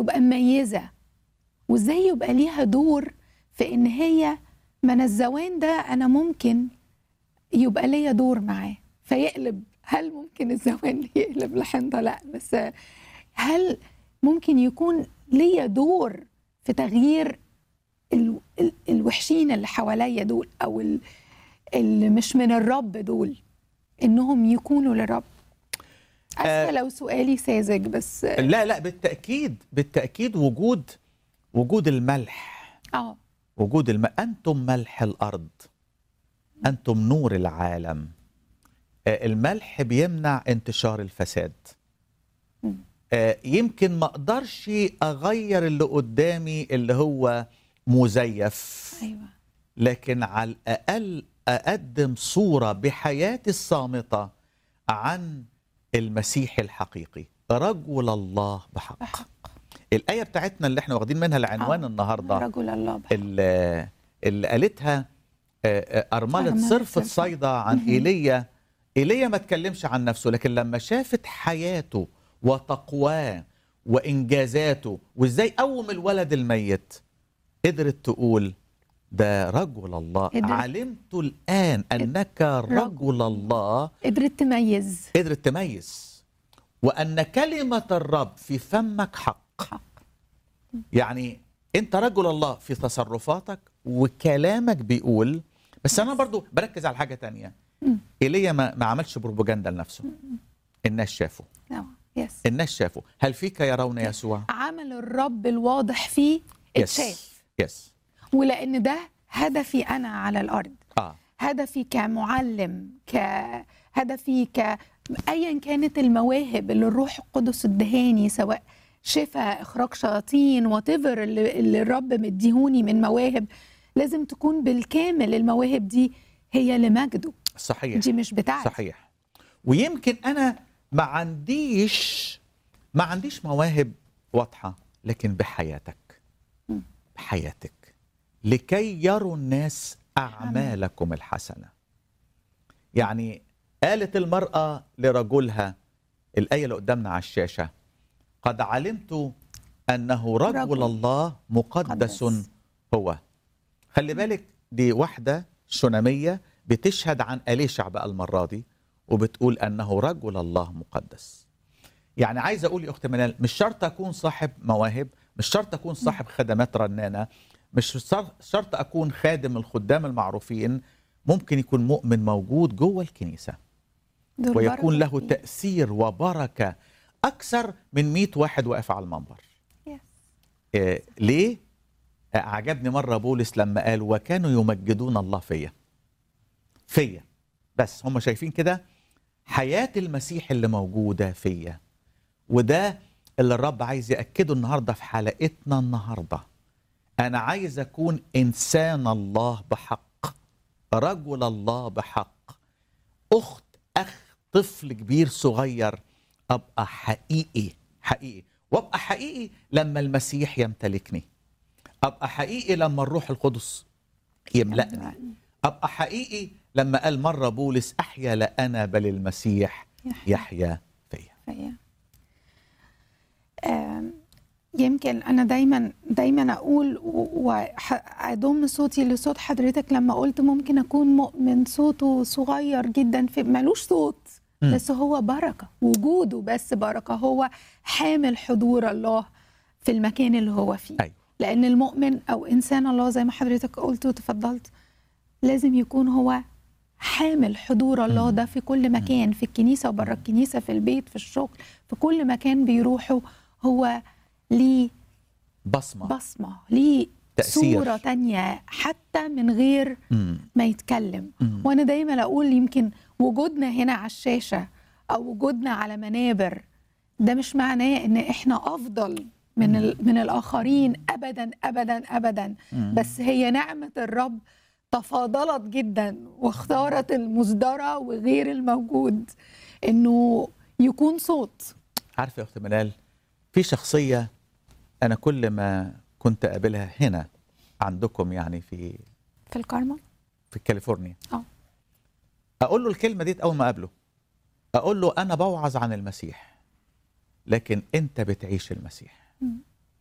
تبقى مميزه وازاي يبقى ليها دور في ان هي من الزوان ده انا ممكن يبقى ليا دور معاه فيقلب هل ممكن الزوان يقلب لحنطه لا بس هل ممكن يكون ليا دور في تغيير ال- ال- الوحشين اللي حواليا دول او ال- اللي مش من الرب دول انهم يكونوا للرب اسفه آه. لو سؤالي ساذج بس لا لا بالتاكيد بالتاكيد وجود وجود الملح اه وجود الم... انتم ملح الارض انتم نور العالم آه، الملح بيمنع انتشار الفساد مم. آه، يمكن ما اقدرش اغير اللي قدامي اللي هو مزيف ايوه لكن على الاقل اقدم صوره بحياتي الصامته عن المسيح الحقيقي رجل الله بحق بحق الايه بتاعتنا اللي احنا واخدين منها العنوان آه، النهارده رجل الله بحق اللي, اللي قالتها آه، آه، أرملة أرملة صرف صرف. الصيدا عن مهم. إيليا إيليا ما اتكلمش عن نفسه لكن لما شافت حياته وتقواه وإنجازاته وإزاي قوم الولد الميت قدرت تقول ده رجل الله قدرت. علمت الآن أنك رجل الله قدرت تميز قدرت تميز وأن كلمة الرب في فمك حق حق يعني انت رجل الله في تصرفاتك وكلامك بيقول بس انا برضو بركز على حاجه تانية مم. ايليا ما, ما عملش بروباجندا لنفسه الناس شافوا آه، يس الناس شافوا هل فيك يرون يسوع عمل الرب الواضح فيه اتشاف يس ولان ده هدفي انا على الارض اه هدفي كمعلم كهدفي ك ايا كانت المواهب اللي الروح القدس ادهاني سواء شفاء اخراج شياطين وات اللي, اللي الرب مديهوني من مواهب لازم تكون بالكامل المواهب دي هي لمجده صحيح دي مش بتاعتي صحيح ويمكن انا ما عنديش ما عنديش مواهب واضحه لكن بحياتك مم. بحياتك لكي يروا الناس اعمالكم الحسنه يعني قالت المراه لرجلها الايه اللي قدامنا على الشاشه قد علمت انه رجل, رجل الله مقدس مقدس. هو خلي بالك دي واحده شناميه بتشهد عن اليشع بقى المره دي وبتقول انه رجل الله مقدس يعني عايز اقول يا اخت منال مش شرط اكون صاحب مواهب مش شرط اكون صاحب خدمات رنانه مش شر- شرط اكون خادم الخدام المعروفين ممكن يكون مؤمن موجود جوه الكنيسه دول ويكون بركة له فيه. تاثير وبركه اكثر من 100 واحد واقف على المنبر يس. إيه ليه آه، عجبني مره بولس لما قال وكانوا يمجدون الله فيا فيا بس هم شايفين كده حياه المسيح اللي موجوده فيا وده اللي الرب عايز ياكده النهارده في حلقتنا النهارده انا عايز اكون انسان الله بحق رجل الله بحق اخت اخ طفل كبير صغير ابقى حقيقي حقيقي وابقى حقيقي لما المسيح يمتلكني ابقى حقيقي لما الروح القدس يملأني ابقى حقيقي لما قال مره بولس احيا لا انا بل المسيح يحيى. يحيا فيا فيا آم، يمكن انا دايما دايما اقول واضم صوتي لصوت حضرتك لما قلت ممكن اكون مؤمن صوته صغير جدا في ملوش صوت مم. بس هو بركه وجوده بس بركه هو حامل حضور الله في المكان اللي هو فيه أيوة. لان المؤمن او انسان الله زي ما حضرتك قلت وتفضلت لازم يكون هو حامل حضور الله ده في كل مكان في الكنيسه وبره الكنيسه في البيت في الشغل في كل مكان بيروحوا هو ليه بصمه بصمه ليه تأثير. صوره تانية حتى من غير مم. ما يتكلم مم. وانا دايما اقول يمكن وجودنا هنا على الشاشه او وجودنا على منابر ده مش معناه ان احنا افضل من ال... من الاخرين ابدا ابدا ابدا مم. بس هي نعمه الرب تفاضلت جدا واختارت المصدره وغير الموجود انه يكون صوت عارف يا اخت منال في شخصيه انا كل ما كنت اقابلها هنا عندكم يعني في في الكارما في كاليفورنيا اه اقول له الكلمه دي اول ما اقابله اقول له انا بوعظ عن المسيح لكن انت بتعيش المسيح مم.